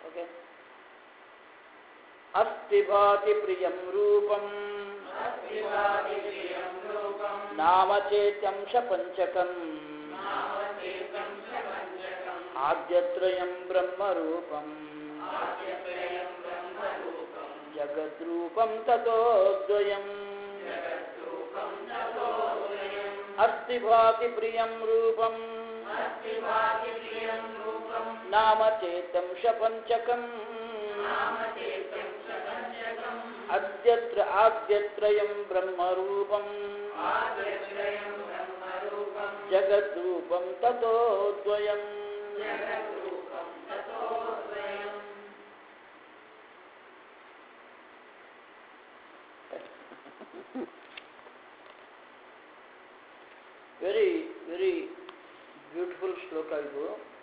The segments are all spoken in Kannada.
ಓಕೆ ಅಸ್ತಿ ಭಾತಿ ಪ್ರಿಯಂ ರೂಪಂ ನಾಮಚೇತ್ಯಂಶ ಪಂಚಕಂ ಆದ್ಯತ್ರಯಂ ಬ್ರಹ್ಮರೂಪಂ ಜಗದ್ರೂಪಂ ತಥೋದ್ವಯಂ ಅಸ್ತಿ ಭಾತಿ ಪ್ರಿಯಂ ರೂಪಂ ನಾಮಚೇತಂಶ ಪಂಚಕಂ ಅದ್ಯತ್ರ ಆದ್ಯತ್ರಯಂ ಬ್ರಹ್ಮರೂಪಂ ಜಗದ್ರೂಪಂ ತಥೋದ್ವಯಂ ವೆರಿ ವೆರಿ ಬ್ಯೂಟಿಫುಲ್ ಶ್ಲೋಕ ಇದು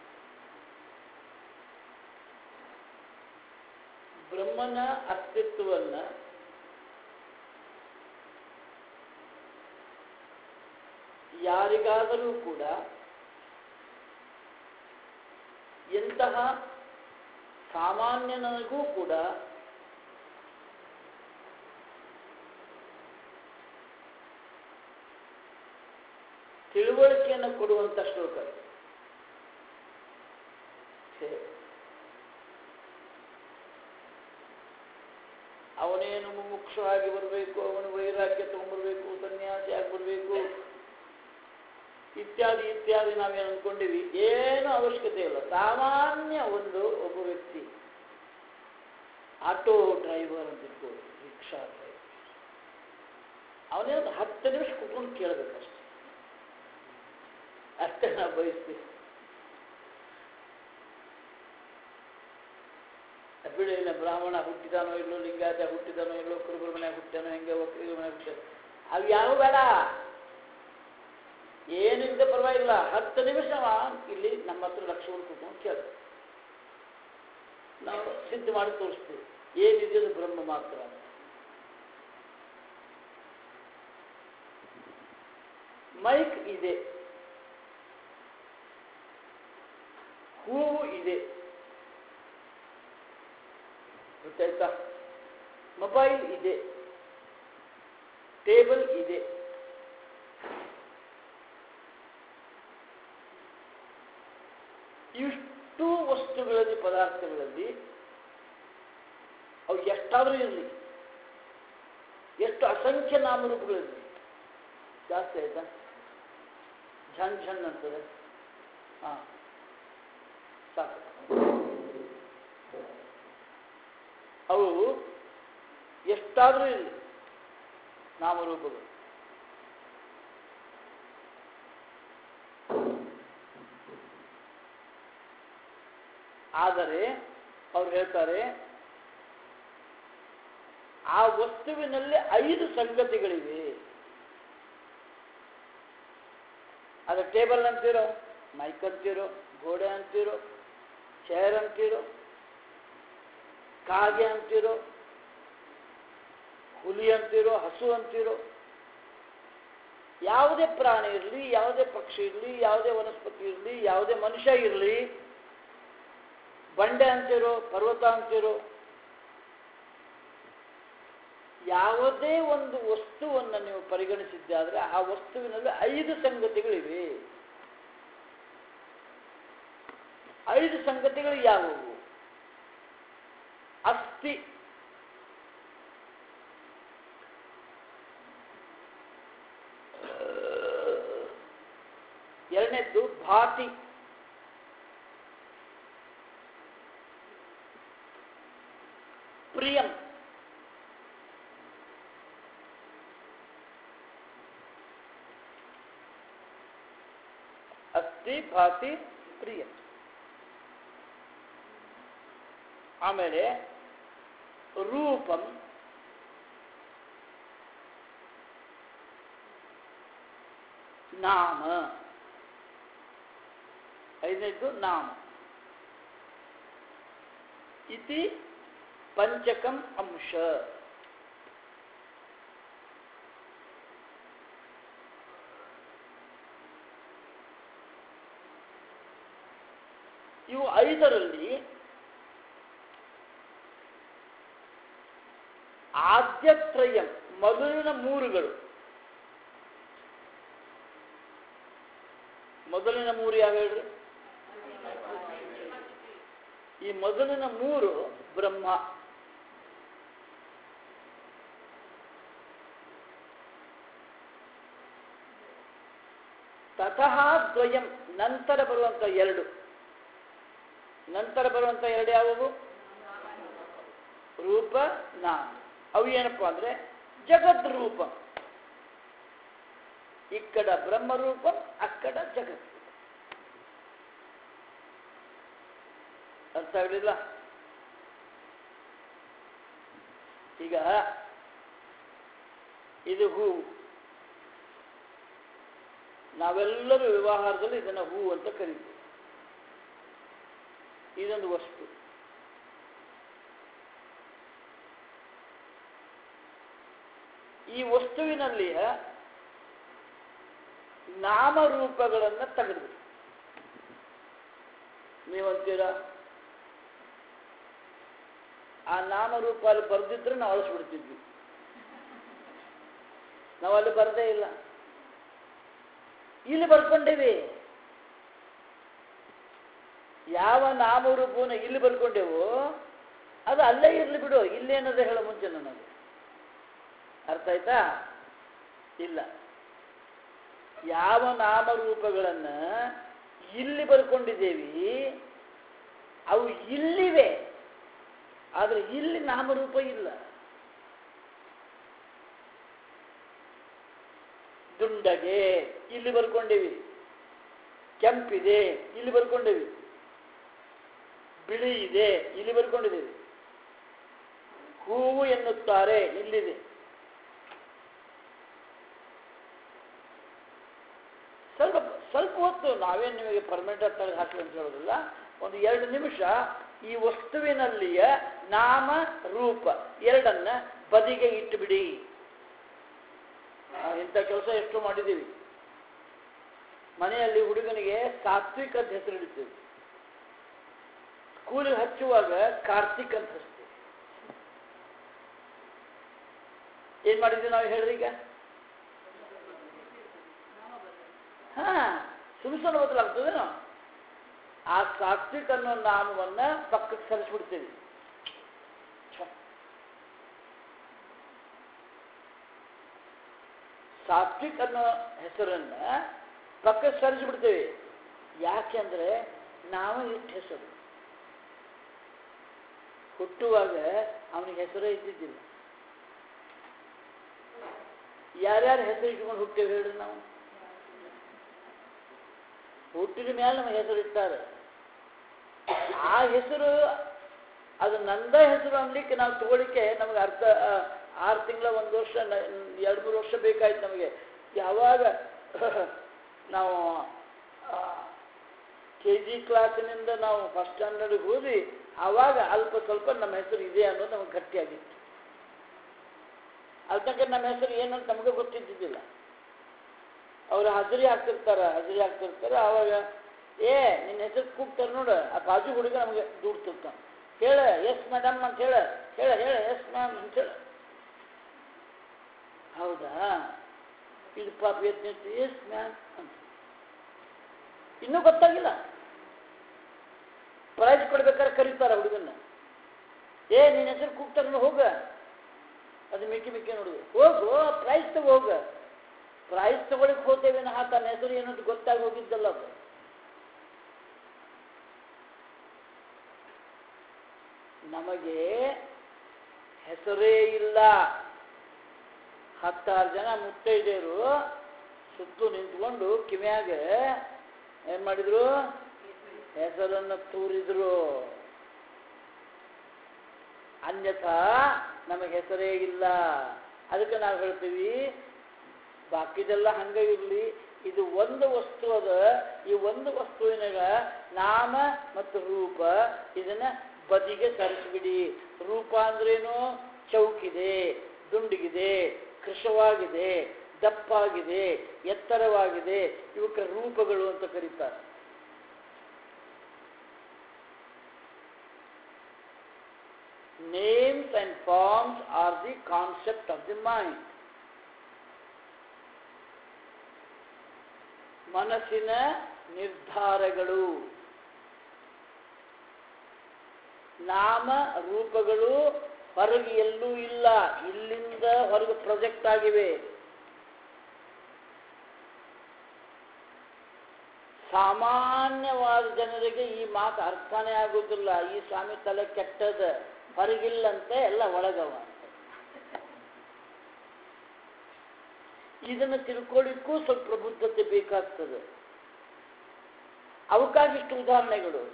ಬ್ರಹ್ಮನ ಅಸ್ತಿತ್ವವನ್ನ ಯಾರಿಗಾದರೂ ಕೂಡ ಎಂತಹ ಸಾಮಾನ್ಯನಿಗೂ ಕೂಡ ತಿಳುವಳಿಕೆಯನ್ನು ಕೊಡುವಂಥ ಶ್ಲೋಕ ಇದು. ಛೇ. ಅವನೇನು ಮುಮುಕ್ಷವಾಗಿ ಬರಬೇಕು ಅವನು ವೈರಾಗ್ಯ ತಗೊಂಡ್ಬರ್ಬೇಕು ಸನ್ಯಾಸಿ ಆಗ್ಬರ್ಬೇಕು ಇತ್ಯಾದಿ ಇತ್ಯಾದಿ ನಾವೇನು ಅಂದ್ಕೊಂಡಿವಿ ಏನು ಅವಶ್ಯಕತೆ ಇಲ್ಲ ಸಾಮಾನ್ಯ ಒಂದು ಒಬ್ಬ ವ್ಯಕ್ತಿ ಆಟೋ ಡ್ರೈವರ್ ಅಂತ ಇಟ್ಕೊಳ್ಳಿ ರಿಕ್ಷಾ ಡ್ರೈವರ್ ಅವನೇ ಒಂದು ಹತ್ತು ನಿಮಿಷ ಕುತ್ಕೊಂಡು ಕೇಳಬೇಕಷ್ಟೆ ಅಷ್ಟೇ ನಾವು ಬಯಸ್ತೀವಿ ಬಿಡಿ ಇಲ್ಲ ಬ್ರಾಹ್ಮಣ ಹುಟ್ಟಿದಾನೋ ಇಲ್ಲೋ ಲಿಂಗಾಯತ ಹುಟ್ಟಿದಾನೋ ಇಲ್ಲೋ ಕುರುಬರ ಮನೆಯಾಗ ಹುಟ್ಟಾನೋ ಹೆಂಗೆ ಒಕ್ಕಲಿಗರ ಮನೆಯಾಗ ಹುಟ್ಟಾನೋ ಅವು ಯಾವ ಬೇಡ ಏನಿಲ್ಲದೆ ಪರವಾಗಿಲ್ಲ ಹತ್ತು ನಿಮಿಷ ಅವ ಇಲ್ಲಿ ನಮ್ಮ ಹತ್ರ ಲಕ್ಷ್ಮಣ ಕೂತ್ಕೊಂಡು ಕೇಳ ನಾವು ಸಿದ್ಧ ಮಾಡಿ ತೋರಿಸ್ತೀವಿ ಏನಿದೆ ಅದು ಬ್ರಹ್ಮ ಮಾತ್ರ ಅಂತ. ಮೈಕ್ ಇದೆ ಹೂವು ಇದೆ ಗೊತ್ತಾಯ್ತಾ ಮೊಬೈಲ್ ಇದೆ ಟೇಬಲ್ ಇದೆ ಇಷ್ಟು ವಸ್ತುಗಳಲ್ಲಿ ಪದಾರ್ಥಗಳಲ್ಲಿ ಅವು ಎಷ್ಟಾದರೂ ಇರಲಿ ಎಷ್ಟು ಅಸಂಖ್ಯ ನಾಮರೂಪಗಳಿರಲಿ ಜಾಸ್ತಿ ಆಯ್ತಾ ಝನ್ ಝನ್ ಅಂತದೆ ಹಾಂ ಸಾಕು ಅವು ಎಷ್ಟಾದರೂ ಇರಲಿ ನಾಮರೂಪಗಳು ಆದರೆ ಅವ್ರು ಹೇಳ್ತಾರೆ ಆ ವಸ್ತುವಿನಲ್ಲಿ ಐದು ಸಂಗತಿಗಳಿವೆ ಅದು ಟೇಬಲ್ ಅಂತೀರೋ ಮೈಕ್ ಅಂತೀರೋ ಗೋಡೆ ಅಂತೀರೋ ಚೇರ್ ಅಂತೀರೋ ಕಾಗೆ ಅಂತೀರೋ ಹುಲಿ ಅಂತೀರೋ ಹಸು ಅಂತೀರೋ ಯಾವುದೇ ಪ್ರಾಣಿ ಇರಲಿ ಯಾವುದೇ ಪಕ್ಷಿ ಇರಲಿ ಯಾವುದೇ ವನಸ್ಪತಿ ಇರಲಿ ಯಾವುದೇ ಮನುಷ್ಯ ಇರಲಿ ಬಂಡೆ ಅಂತೀರೋ ಪರ್ವತ ಅಂತೀರೋ ಯಾವುದೇ ಒಂದು ವಸ್ತುವನ್ನು ನೀವು ಪರಿಗಣಿಸಿದ್ದಾದ್ರೆ ಆ ವಸ್ತುವಿನಲ್ಲಿ ಐದು ಸಂಗತಿಗಳಿವೆ ಐದು ಸಂಗತಿಗಳು ಯಾವುವು ಅಸ್ಥಿ ಎರಡನೇದ್ದು ಭಾತಿ ಪ್ರಿಯಂ ಅಸ್ಥಿ ಭಾತಿ ಪ್ರಿಯ ಆಮೇಲೆ ರೂಪಂ ನಾಮ ಐದನೇದು ನಾಮ ಇತಿ ಪಂಚಕಂ ಅಂಶ ಇವು ಐದರಲ್ಲಿ ಆದ್ಯತ್ರಯಂ ಮೊದಲಿನ ಮೂರುಗಳು ಮೊದಲಿನ ಮೂರು ಯಾವ ಹೇಳ್ರಿ ಈ ಮೊದಲಿನ ಮೂರು ಬ್ರಹ್ಮ ತತಃ ದ್ವಯಂ ನಂತರ ಬರುವಂತ ಎರಡು ನಂತರ ಬರುವಂತ ಎರಡು ಯಾವುವು ರೂಪ ನಾಮ ಅವು ಏನಪ್ಪಾ ಅಂದ್ರೆ ಜಗದ್ರೂಪ ಇಕ್ಕಡ ಬ್ರಹ್ಮರೂಪ ಅಕ್ಕಡ ಜಗತ್ ಅರ್ಥ ಆಗಲಿಲ್ಲ ಈಗ ಇದು ಹೂ ನಾವೆಲ್ಲರೂ ವ್ಯವಹಾರದಲ್ಲಿ ಇದನ್ನ ಹೂ ಅಂತ ಕರೀತೀವಿ ಇದೊಂದು ವಸ್ತು ಈ ವಸ್ತುವಿನಲ್ಲಿಯ ನಾಮರೂಪಗಳನ್ನು ತೆಗೆದು ನೀವಂತೀರಾ ಆ ನಾಮರೂಪ ಅಲ್ಲಿ ಬರೆದಿದ್ರೆ ನಾವು ಅಳಿಸ್ಬಿಡ್ತಿದ್ವಿ ನಾವು ಅಲ್ಲಿ ಬರದೇ ಇಲ್ಲ ಇಲ್ಲಿ ಬರ್ಕೊಂಡೇವಿ ಯಾವ ನಾಮರೂಪವನ್ನು ಇಲ್ಲಿ ಬರ್ಕೊಂಡೆವೋ ಅದು ಅಲ್ಲೇ ಇರಲಿ ಬಿಡು ಇಲ್ಲೇನದ ಹೇಳೋ ಮುಂಚೆ ನನಗೆ ಅರ್ಥ ಆಯ್ತಾ ಇಲ್ಲ ಯಾವ ನಾಮರೂಪಗಳನ್ನ ಇಲ್ಲಿ ಬರ್ಕೊಂಡಿದ್ದೇವಿ ಅವು ಇಲ್ಲಿವೆ ಆದರೆ ಇಲ್ಲಿ ನಾಮರೂಪ ಇಲ್ಲ ದುಂಡಗೆ ಇಲ್ಲಿ ಬರ್ಕೊಂಡೇವಿ ಕೆಂಪಿದೆ ಇಲ್ಲಿ ಬರ್ಕೊಂಡೇವಿ ಬಿಳಿ ಇದೆ ಇಲ್ಲಿ ಬರ್ಕೊಂಡಿದ್ದೇವೆ ಹೂವು ಎನ್ನುತ್ತಾರೆ ಇಲ್ಲಿದೆ ಸ್ವಲ್ಪ ಸ್ವಲ್ಪ ಹೊತ್ತು ನಾವೇನು ನಿಮಗೆ ಪರ್ಮನೆಂಟ್ ತೆಗೆದು ಹಾಕಿ ಅಂತ ಹೇಳೋದಿಲ್ಲ ಒಂದು ಎರಡು ನಿಮಿಷ ಈ ವಸ್ತುವಿನಲ್ಲಿಯ ನಾಮ ರೂಪ ಎರಡನ್ನ ಬದಿಗೆ ಇಟ್ಟುಬಿಡಿ ನಾವು ಇಂಥ ಕೆಲಸ ಎಷ್ಟು ಮಾಡಿದ್ದೀವಿ ಮನೆಯಲ್ಲಿ ಹುಡುಗನಿಗೆ ಸಾತ್ವಿಕ್ ಅಂತ ಹೆಸರು ಇಡ್ತೀವಿ ಸ್ಕೂಲಿಗೆ ಹಚ್ಚುವಾಗ ಕಾರ್ತಿಕ್ ಅಂತ ಹಚ್ತೀವಿ ಏನ್ ಮಾಡಿದ್ವಿ ನಾವು ಹೇಳ್ರಿ ಈಗ ಹಾ ಸುಮ್ಸನ ಬದಲಾಗ್ತದೇನೋ ಆ ಸಾತ್ವಿಕ್ ಅನ್ನೋ ನಾಮವನ್ನ ಪಕ್ಕಕ್ಕೆ ಸರಿಸ್ಬಿಡ್ತೀವಿ ಛ. ಸಾತ್ವಿಕ್ ಅನ್ನೋ ಹೆಸರನ್ನ ಪಕ್ಕಕ್ಕೆ ಸರಿಸ್ಬಿಡ್ತೀವಿ ಯಾಕೆಂದ್ರೆ ನಾವು ಇಟ್ಟ ಹೆಸರು ಹುಟ್ಟುವಾಗ ಅವನಿಗೆ ಹೆಸರೇ ಇದ್ದಿದ್ದಿಲ್ಲ ಯಾರ್ಯಾರು ಹೆಸರು ಇಟ್ಕೊಂಡು ಹುಟ್ಟೇವೆ ಹೇಳ್ರಿ ನಾವು ಹುಟ್ಟಿದ ಮೇಲೆ ನಮಗೆ ಹೆಸರು ಇಟ್ಟಾರೆ ಆ ಹೆಸರು ಅದು ನಂದ ಹೆಸರು ಅನ್ಲಿಕ್ಕೆ ನಾವು ತಗೊಳ್ಳಿಕ್ಕೆ ನಮಗೆ ಅರ್ಧ ಆರು ತಿಂಗಳ ಒಂದು ವರ್ಷ ನ- ಎರಡು ಮೂರು ವರ್ಷ ಬೇಕಾಯ್ತು ನಮಗೆ ಯಾವಾಗ ನಾವು ಕೆ ಜಿ ಕ್ಲಾಸಿನಿಂದ ನಾವು ಫಸ್ಟ್ ಸ್ಟ್ಯಾಂಡರ್ಡ್ಗೆ ಹೋದ್ವಿ ಆವಾಗ ಅಲ್ಪ ಸ್ವಲ್ಪ ನಮ್ಮ ಹೆಸರು ಇದೆ ಅನ್ನೋದು ನಮಗೆ ಗಟ್ಟಿಯಾಗಿತ್ತು ಅಲ್ಲಿ ತನಕ ನಮ್ಮ ಹೆಸರು ಏನಂತ ನಮಗೆ ಗೊತ್ತಿದ್ದಿದ್ದಿಲ್ಲ ಅವ್ರು ಹಾಜರಿ ಹಾಕ್ತಿರ್ತಾರ ಹಾಜರಿ ಹಾಕ್ತಿರ್ತಾರ ಅವಾಗ ಏ ನಿನ್ನ ಹೆಸರು ಕೂಗ್ತಾರೆ ನೋಡು ಆ ಬಾಜು ಹುಡುಗ ನಮಗೆ ದೂಡ್ತಿರ್ತಾನೆ ಹೇಳ ಎಸ್ ಮೇಡಮ್ ಅಂತ ಹೇಳ ಹೇಳ ಹೇಳ ಎಸ್ ಮ್ಯಾಮ್ ಅಂತ ಹೇಳ ಹೌದಾ ಇದು ಪಾಪ ಎದ್ದು ಎಸ್ ಮ್ಯಾಮ್ ಅಂತ ಇನ್ನೂ ಗೊತ್ತಾಗಿಲ್ಲ ಪ್ರೈಸ್ ಕೊಡ್ಬೇಕಾದ್ರೆ ಕರೀತಾರ ಹುಡುಗನ್ನ ಏ ನಿನ್ನ ಹೆಸರು ಕೂಗ್ತಾರ ಹೋಗ ಅದು ಮಿಕ್ಕಿ ಮಿಕ್ಕಿ ನೋಡುದು ಹೋಗು ಪ್ರೈಸ್ ತಗೋ ಹೋಗ ಪ್ರೈಸ್ ತಗೊಳಕ್ ಹೋಗ್ತೇವೆ ನಾ ತನ್ನ ಹೆಸರು ಏನಂತ ಗೊತ್ತಾಗಿ ಹೋಗಿದ್ದಲ್ಲ ಅದು ನಮಗೆ ಹೆಸರೇ ಇಲ್ಲ ಹತ್ತಾರು ಜನ ಮುತ್ತೈದೆಯರು ಸುತ್ತು ನಿಂತ್ಕೊಂಡು ಕಿವಿಯಾಗ ಏನ್ ಮಾಡಿದ್ರು ಹೆಸರನ್ನು ತೂರಿದ್ರು ಅನ್ಯಥಾ ನಮಗೆ ಹೆಸರೇ ಇಲ್ಲ ಅದಕ್ಕೆ ನಾವು ಹೇಳ್ತೀವಿ ಬಾಕಿದೆಲ್ಲ ಹಂಗ ಇರಲಿ ಇದು ಒಂದು ವಸ್ತು ಅದ ಈ ಒಂದು ವಸ್ತುವಿನಾಗ ನಾಮ ಮತ್ತು ರೂಪ ಇದನ್ನ ಬದಿಗೆ ಸರಿಸ್ಬಿಡಿ ರೂಪ ಅಂದ್ರೇನು ಚೌಕಿದೆ ದುಂಡಿಗಿದೆ ಕೃಶವಾಗಿದೆ ದಪ್ಪಾಗಿದೆ ಎತ್ತರವಾಗಿದೆ ಇವಕ್ಕೆ ರೂಪಗಳು ಅಂತ ಕರೀತಾರೆ. 「 ನಾಮ names and forms are the concept of the mind ಮನಸ್ಸಿನ ನಿರ್ಧಾರಗಳು ನಾಮ ರೂಪಗಳು ಹೊರಗೆ ಎಲ್ಲೂ ಇಲ್ಲ ಇಲ್ಲಿಂದ ಹೊರಗೆ ಪ್ರೊಜೆಕ್ಟ್ ಆಗಿವೆ ಸಾಮಾನ್ಯವಾದ ಜನರಿಗೆ ಈ ಮಾತು ಅರ್ಥನೇ ಆಗುವುದಿಲ್ಲ ಈ ಸ್ವಾಮಿ ತಲೆ ಕೆಟ್ಟದ ಹೊರಗಿಲ್ಲಂತೆ ಎಲ್ಲ ಒಳಗವ ಅಂತ ಇದನ್ನು ತಿಳ್ಕೊಳ್ಳಿಕ್ಕೂ ಸ್ವಲ್ಪ ಪ್ರಬುದ್ಧತೆ ಬೇಕಾಗ್ತದೆ ಅವಕಾಶಿಷ್ಟು ಉದಾಹರಣೆಗಳು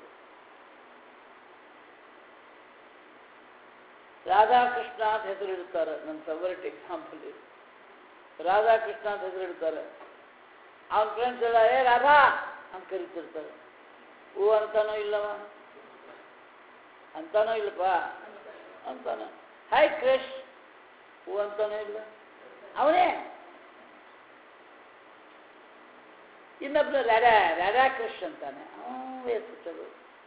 ರಾಧಾಕೃಷ್ಣ ಅಂತ ಹೆಸರು ಇಡ್ತಾರೆ ನನ್ನ ಫೇವರೆಟ್ ಎಕ್ಸಾಂಪಲ್ ಇದು ರಾಧಾಕೃಷ್ಣ ಅಂತ ಹೆಸರು ಇಡ್ತಾರೆ ಅವನ ಫ್ರೆಂಡ್ಸ್ ಎಲ್ಲ ಏ ರಾಧಾ ಅಂತ ಕರಿತಿರ್ತಾರೆ ಹೂ ಅಂತಾನೋ ಇಲ್ಲವ ಅಂತಾನೋ ಇಲ್ಲಪ್ಪ ಅಂತಾನ ಹಾಯ್ ಕ್ರಿಶ್ ಹೂ ಅಂತಾನೋ ಇಲ್ಲ ಅವನೇ ಇನ್ನೊಬ್ಬನ ರಾಧಾ ರಾಧಾ ಕೃಷ್ ಅಂತಾನೆ ಅವನು ಹೆಸರು ಚಲೋ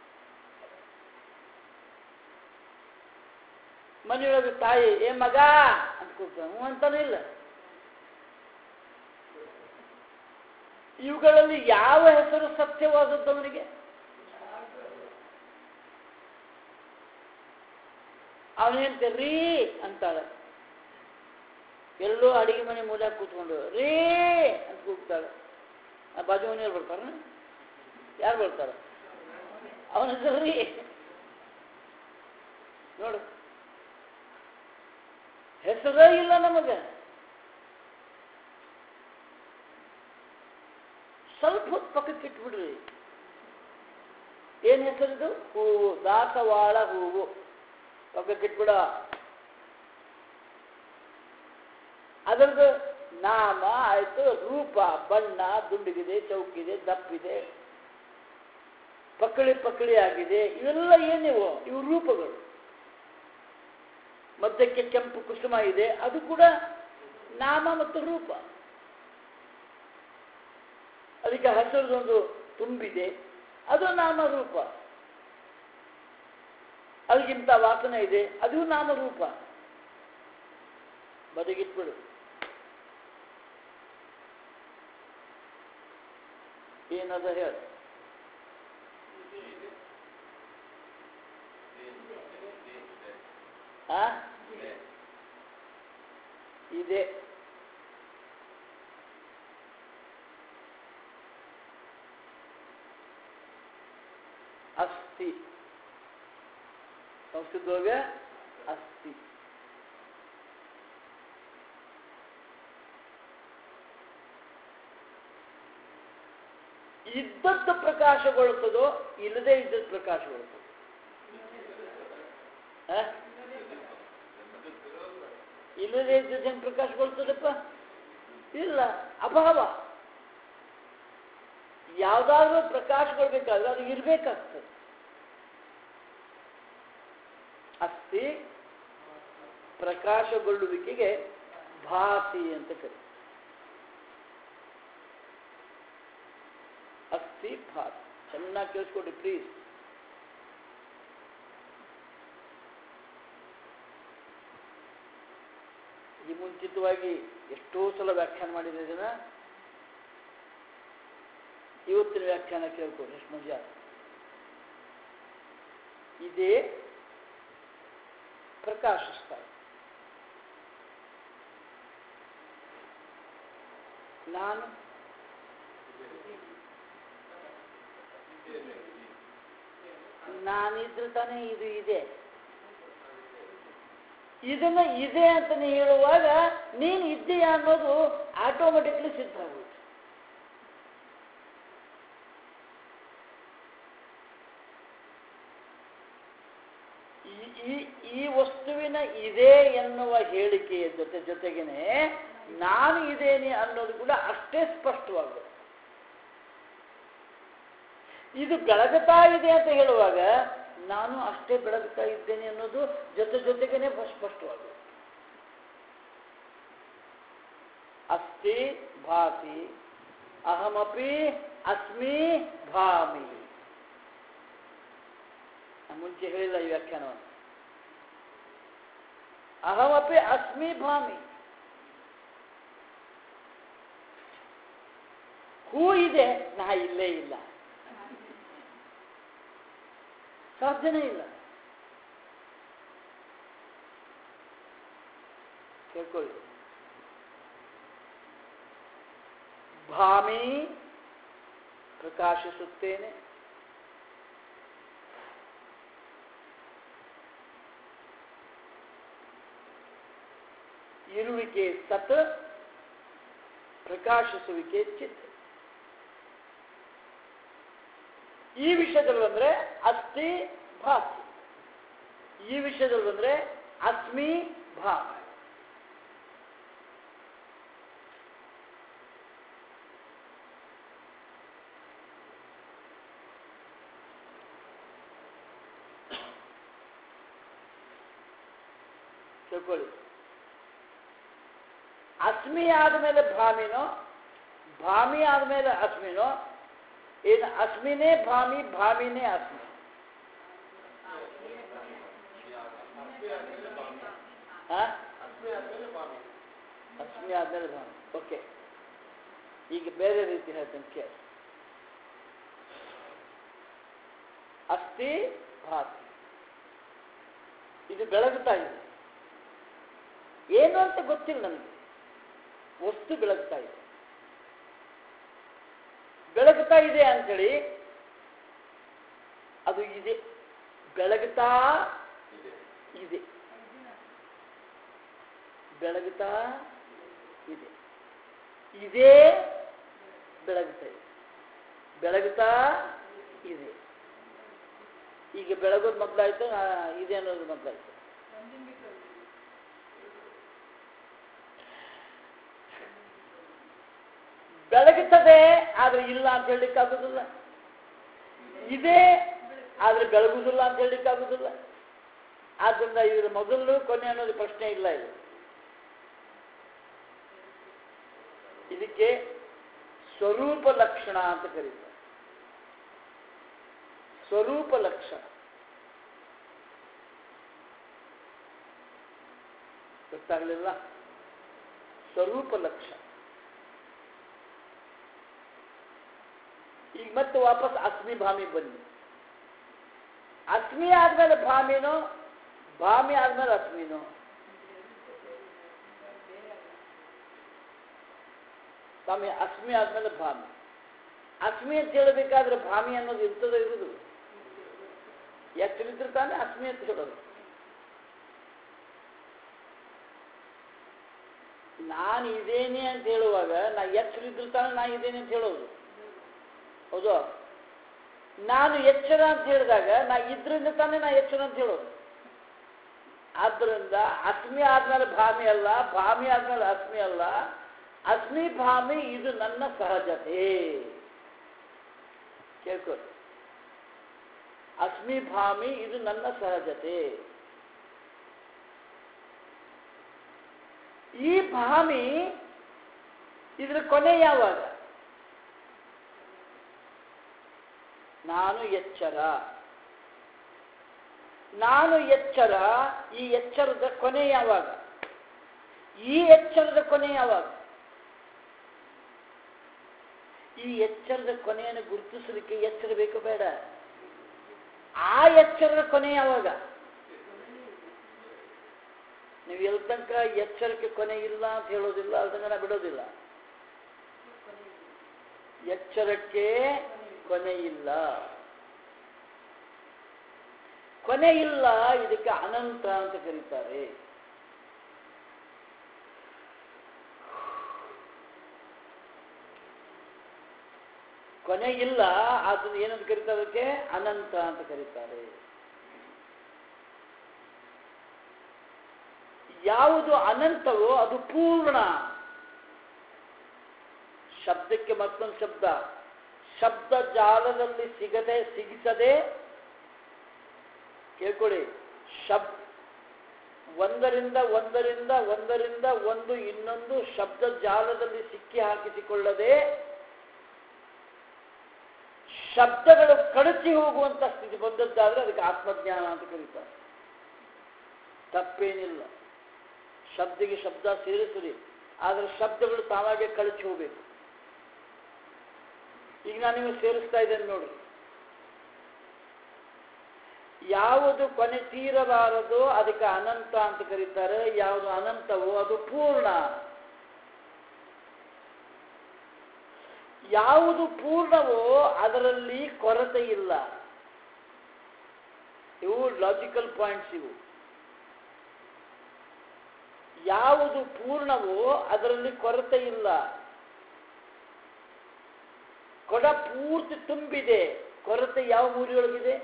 ಮನೆಯೊಳಗೆ ತಾಯಿ ಏ ಮಗ ಅಂತ ಕೂಗ್ತಾನೆ ಹ್ಞೂ ಅಂತಾನೂ ಇಲ್ಲ ಇವುಗಳಲ್ಲಿ ಯಾವ ಹೆಸರು ಸತ್ಯವಾದದ್ದು ಅವನಿಗೆ ಅವನೇಂತ ರೀ ಅಂತಾಳೆ ಎಲ್ಲೋ ಅಡಿಗೆ ಮನೆ ಮೂಲೆ ಕೂತ್ಕೊಂಡು ರೀ ಅಂತ ಕೂಗ್ತಾಳೆ ಆ ಬಾಜು ಮನೆಯವ್ರು ಬರ್ತಾರ ಯಾರು ಬರ್ತಾರ ಅವನ ಹೆಸರು ರೀ ನೋಡು ಹೆಸರೇ ಇಲ್ಲ ನಮಗೆ ಸ್ವಲ್ಪ ಹೊತ್ತು ಪಕ್ಕಕ್ಕೆ ಇಟ್ಬಿಡ್ರಿ ಏನ್ ಹೆಸರಿದು ಹೂವು ದಾಸವಾಳ ಹೂವು ಪಕ್ಕಕ್ಕೆ ಇಟ್ಬಿಡ ಅದರದ್ದು ನಾಮ ಆಯ್ತು ರೂಪ ಬಣ್ಣ ದುಂಡಗಿದೆ ಚೌಕಿದೆ ದಪ್ಪಿದೆ ಪಕ್ಕಳಿ ಪಕ್ಕಳಿ ಆಗಿದೆ ಇವೆಲ್ಲ ಏನಿವು ಇವು ರೂಪಗಳು ಮಧ್ಯಕ್ಕೆ ಕೆಂಪು ಕುಸುಮ ಇದೆ ಅದು ಕೂಡ ನಾಮ ಮತ್ತು ರೂಪ ಅದಕ್ಕೆ ಹಸಿರದೊಂದು ತುಂಬಿದೆ ಅದು ನಾಮರೂಪ ಅದಕ್ಕಿಂತ ವಾಸನೆ ಇದೆ ಅದು ನಾಮರೂಪ ಬದಿಗಿಟ್ಬಿಡು ಏನದ ಹೇಳ ಆ ಇದೆ ಅಸ್ತಿ ಸಂಸ್ಕೃತದೊಳಗೆ ಅಸ್ತಿ ಇದ್ದದ್ದು ಪ್ರಕಾಶಗೊಳ್ತದೋ ಇಲ್ಲದೆ ಇದ್ದದ್ದು ಪ್ರಕಾಶಗೊಳ್ತದೋ ಆ? ಇಲ್ಲದೆ ಇದ್ದದ್ದೇನು ಪ್ರಕಾಶಗೊಳ್ತದಪ್ಪ ಇಲ್ಲ ಅಭಾವ ಯಾವುದಾದ್ರೂ ಪ್ರಕಾಶಗೊಳ್ಬೇಕಾದ್ರೆ ಅದು ಇರಬೇಕಾಗ್ತದೆ ಅಸ್ತಿ ಪ್ರಕಾಶಗೊಳ್ಳುವಿಕೆಗೆ ಭಾತಿ ಅಂತ ಕರಿ ಅಸ್ತಿ ಭಾತಿ ಚೆನ್ನಾಗಿ ಕೇಳಿಸ್ಕೊಡಿ ಪ್ಲೀಸ್ ಈ ಮುಂಚಿತವಾಗಿ ಎಷ್ಟೋ ಸಲ ವ್ಯಾಖ್ಯಾನ ಮಾಡಿದೆ ಇದನ್ನ ಇವತ್ತಿನ ವ್ಯಾಖ್ಯಾನ ಕೇಳ್ಕೊಡಿ ಎಷ್ಟು ಮಜಾ ಇದೇ ಪ್ರಕಾಶಿಸ್ತಾರೆ ನಾನು ನಾನಿದ್ರೆ ತಾನೇ ಇದು ಇದೆ ಇದನ್ನ ಇದೆ ಅಂತ ನೀ ಹೇಳುವಾಗ ನೀನು ಇದ್ದೀಯಾ ಅನ್ನೋದು ಆಟೋಮೆಟಿಕ್ಲಿ ಸಿದ್ಧ ಆಗುತ್ತೆ ಈ- ಈ ಈ ವಸ್ತುವಿನ ಇದೆ ಎನ್ನುವ ಹೇಳಿಕೆಯ ಜೊತೆ ಜೊತೆಗೇನೆ ನಾನು ಇದ್ದೇನೆ ಅನ್ನೋದು ಕೂಡ ಅಷ್ಟೇ ಸ್ಪಷ್ಟವಾಗುತ್ತೆ ಇದು ಬೆಳಗುತ್ತಾ ಇದೆ ಅಂತ ಹೇಳುವಾಗ ನಾನು ಅಷ್ಟೇ ಬೆಳಗುತ್ತಾ ಇದ್ದೇನೆ ಅನ್ನೋದು ಜೊತೆ ಜೊತೆಗೇನೆ ಸ್ಪಷ್ಟವಾಗುತ್ತೆ ಅಸ್ತಿ ಭಾತಿ ಅಹಮಪಿ ಅಸ್ಮಿ ಭಾಮಿ ನಾನು ಮುಂಚೆ ಹೇಳಿಲ್ಲ ಈ ವ್ಯಾಖ್ಯಾನವನ್ನು ಅಹಮಪಿ ಅಸ್ಮಿ ಭಾಮಿ ಹೂ ಇದೆ ನಾ ಇಲ್ಲೇ ಇಲ್ಲ ಸಾಧ್ಯನೇ ಇಲ್ಲ ಕೇಳ್ಕೊಳ್ಳಿ ಭಾಮಿ ಪ್ರಕಾಶಿಸುತ್ತೇನೆ ಇರುವಿಕೆ ಸತ್ ಪ್ರಕಾಶಿಸುವಿಕೆ ಚಿತ್ ಈ ವಿಷಯದಲ್ಲಿ ಬಂದ್ರೆ ಅಸ್ಥಿ ಭಾತಿ ಈ ವಿಷಯದಲ್ಲಿ ಬಂದ್ರೆ ಅಸ್ಮಿ ಭಾ ತಿಳ್ಕೊಳ್ಳಿ ಅಸ್ಮಿ ಆದಮೇಲೆ ಭಾಮಿನೋ ಭಾಮಿ ಆದಮೇಲೆ ಅಸ್ಮಿನೋ ಏನು ಅಸ್ಮಿನೇ ಭಾಮಿ ಭಾಮಿನೇ ಅಸ್ಮಿ ಆ? ಅಸ್ಮಿ ಆದ್ಮೇಲೆ ಭಾಮಿ ಓಕೆ ಈಗ ಬೇರೆ ರೀತಿ ಹೇಳ್ತೇನೆ ಕೇಳಿ ಅಸ್ಥಿ ಭಾತಿ ಇದು ಬೆಳಗುತ್ತಾ ಇದೆ ಏನು ಅಂತ ಗೊತ್ತಿಲ್ಲ ನನಗೆ ವಸ್ತು ಬೆಳಗ್ತಾ ಇದೆ ಬೆಳಗುತ್ತಾ ಇದೆ ಅಂಥೇಳಿ ಅದು ಇದೆ ಬೆಳಗುತ್ತಾ ಇದೆ ಬೆಳಗುತ್ತಾ ಇದೆ ಇದೇ ಬೆಳಗುತ್ತಾ ಇದೆ ಬೆಳಗುತ್ತಾ ಇದೆ ಈಗ ಬೆಳಗೋದು ಮೊದಲಾಯ್ತು ಇದೆ ಅನ್ನೋದು ಮೊದಲಾಯ್ತು ಬೆಳಗುತ್ತದೆ ಆದ್ರೆ ಇಲ್ಲ ಅಂತ ಹೇಳಲಿಕ್ಕೆ ಆಗುದಿಲ್ಲ ಇದೆ ಆದ್ರೆ ಬೆಳಗುದಿಲ್ಲ ಅಂತ ಹೇಳಲಿಕ್ಕೆ ಆಗುದಿಲ್ಲ ಆದ್ರಿಂದ ಇದರ ಮೊದಲು ಕೊನೆ ಅನ್ನೋದು ಪ್ರಶ್ನೆ ಇಲ್ಲ ಇದು ಇದಕ್ಕೆ ಸ್ವರೂಪ ಲಕ್ಷಣ ಅಂತ ಕರೀತಾರೆ ಸ್ವರೂಪ ಲಕ್ಷಣ ಗೊತ್ತಾಗಲಿಲ್ಲ ಸ್ವರೂಪ ಲಕ್ಷಣ ಈಗ ಮತ್ತೆ ವಾಪಸ್ ಅಸ್ಮಿ ಭಾಮಿ ಬನ್ನಿ ಅಸ್ಮಿ ಆದ್ಮೇಲೆ ಭಾಮಿನೋ ಭಾಮಿ ಆದ್ಮೇಲೆ ಅಸ್ಮಿನೋ ಸ್ವಾಮಿ ಅಸ್ಮಿ ಆದ್ಮೇಲೆ ಭಾಮಿ ಅಸ್ಮಿ ಅಂತ ಹೇಳಬೇಕಾದ್ರೆ ಭಾಮಿ ಅನ್ನೋದು ಇರ್ತದೆ ಇರುವುದು ಎಷ್ಟರಿದ್ರೆ ತಾನೇ ಅಸ್ಮಿ ಅಂತ ಹೇಳೋದು ನಾನು ಇದೇನೆ ಅಂತ ಹೇಳುವಾಗ ನಾ ಎಚ್ಚರಿದ್ರು ತಾನೇ ನಾ ಇದೇನೆ ಅಂತ ಹೇಳೋದು ಹೌದು ನಾನು ಎಚ್ಚರ ಅಂತ ಹೇಳಿದಾಗ ನಾ ಇದ್ರಿಂದ ತಾನೇ ನಾ ಎಚ್ಚರ ಅಂತ ಹೇಳೋದು ಆದ್ದರಿಂದ ಅಸ್ಮಿ ಆದ್ಮೇಲೆ ಭಾಮಿ ಅಲ್ಲ ಭಾಮಿ ಆದ್ಮೇಲೆ ಅಸ್ಮಿ ಅಲ್ಲ ಅಸ್ಮಿ ಭಾಮಿ ಇದು ನನ್ನ ಸಹಜತೆ ಕೇಳ್ಕೊಳ್ಳಿ ಅಸ್ಮಿ ಭಾಮಿ ಇದು ನನ್ನ ಸಹಜತೆ ಈ ಭಾಮಿ ಇದರ ಕೊನೆ ಯಾವಾಗ ನಾನು ಎಚ್ಚರ ನಾನು ಎಚ್ಚರ ಈ ಎಚ್ಚರದ ಕೊನೆ ಯಾವಾಗ ಈ ಎಚ್ಚರದ ಕೊನೆ ಯಾವಾಗ ಈ ಎಚ್ಚರದ ಕೊನೆಯನ್ನು ಗುರುತಿಸಲಿಕ್ಕೆ ಎಚ್ಚರ ಬೇಕು ಬೇಡ ಆ ಎಚ್ಚರದ ಕೊನೆ ಯಾವಾಗ ನೀವು ಎಲ್ ತನಕ ಎಚ್ಚರಕ್ಕೆ ಕೊನೆ ಇಲ್ಲ ಅಂತ ಹೇಳೋದಿಲ್ಲ ಅದನ್ನ ನಾ ಬಿಡೋದಿಲ್ಲ ಎಚ್ಚರಕ್ಕೆ ಕೊನೆ ಇಲ್ಲ ಕೊನೆ ಇಲ್ಲ ಇದಕ್ಕೆ ಅನಂತ ಅಂತ ಕರೀತಾರೆ ಕೊನೆ ಇಲ್ಲ ಅದನ್ನು ಏನಂತ ಕರೀತಾರೆ ಅದಕ್ಕೆ ಅನಂತ ಅಂತ ಕರೀತಾರೆ ಯಾವುದು ಅನಂತವೋ ಅದು ಪೂರ್ಣ ಶಬ್ದಕ್ಕೆ ಮತ್ತೊಂದು ಶಬ್ದ ಶಬ್ದ ಜಾಲದಲ್ಲಿ ಸಿಗದೆ ಸಿಗಿಸದೆ ಕೇಳ್ಕೊಳ್ಳಿ ಶಬ್ ಒಂದರಿಂದ ಒಂದರಿಂದ ಒಂದರಿಂದ ಒಂದು ಇನ್ನೊಂದು ಶಬ್ದ ಜಾಲದಲ್ಲಿ ಸಿಕ್ಕಿ ಹಾಕಿಸಿಕೊಳ್ಳದೆ ಶಬ್ದಗಳು ಕಳಚಿ ಹೋಗುವಂತ ಸ್ಥಿತಿ ಬಂದದ್ದಾದ್ರೆ ಅದಕ್ಕೆ ಆತ್ಮಜ್ಞಾನ ಅಂತ ಕರೀತಾರೆ ತಪ್ಪೇನಿಲ್ಲ ಶಬ್ದಿಗೆ ಶಬ್ದ ಸೇರಿಸ್ರಿ ಆದರೆ ಶಬ್ದಗಳು ತಾವಾಗೆ ಕಳಚಿ ಹೋಗ್ಬೇಕು ಈಗ ನಾನು ನಿಮಗೆ ಸೇರಿಸ್ತಾ ಇದ್ದೇನೆ ನೋಡ್ರಿ ಯಾವುದು ಕೊನೆ ತೀರಬಾರದು ಅದಕ್ಕೆ ಅನಂತ ಅಂತ ಕರೀತಾರೆ ಯಾವುದು ಅನಂತವೋ ಅದು ಪೂರ್ಣ ಯಾವುದು ಪೂರ್ಣವೋ ಅದರಲ್ಲಿ ಕೊರತೆ ಇಲ್ಲ ಇವು ಲಾಜಿಕಲ್ ಪಾಯಿಂಟ್ಸ್ ಇವು ಯಾವುದು ಪೂರ್ಣವೋ ಅದರಲ್ಲಿ ಕೊರತೆ ಇಲ್ಲ ಕೊಡ ಪೂರ್ತಿ ತುಂಬಿದೆ ಕೊರತೆ ಯಾವ ಮೂರಿಯೊಳಗಿದೆ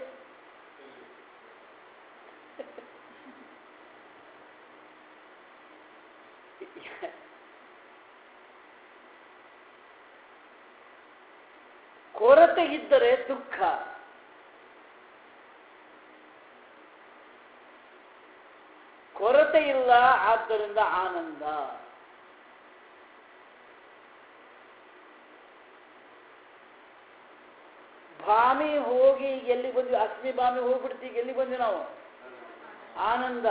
ಕೊರತೆ ಇದ್ದರೆ ದುಃಖ ಕೊರತೆ ಇಲ್ಲ ಆದ್ದರಿಂದ ಆನಂದ ಭಾಮಿ ಹೋಗಿ ಎಲ್ಲಿ ಬಂದ್ವಿ ಅಸ್ಮಿ ಭಾಮಿ ಹೋಗ್ಬಿಡ್ತೀವಿ ಎಲ್ಲಿ ಬಂದ್ವಿ ನಾವು ಆನಂದ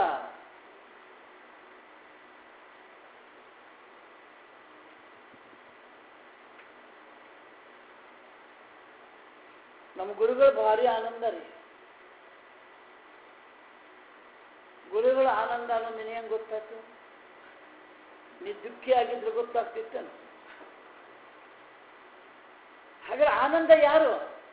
ನಮ್ಮ ಗುರುಗಳು ಭಾರಿ ಆನಂದ ರೀ ಗುರುಗಳ ಆನಂದ ಅನ್ನೋದು ನಿನಗೆ ಹೆಂಗೆ ಗೊತ್ತಾಯ್ತು ನೀ ದುಃಖಿ ಆಗಿದ್ರೆ ಗೊತ್ತಾಗ್ತಿತ್ತೇನು ಹಾಗಾದ್ರೆ ಆನಂದ ಯಾರು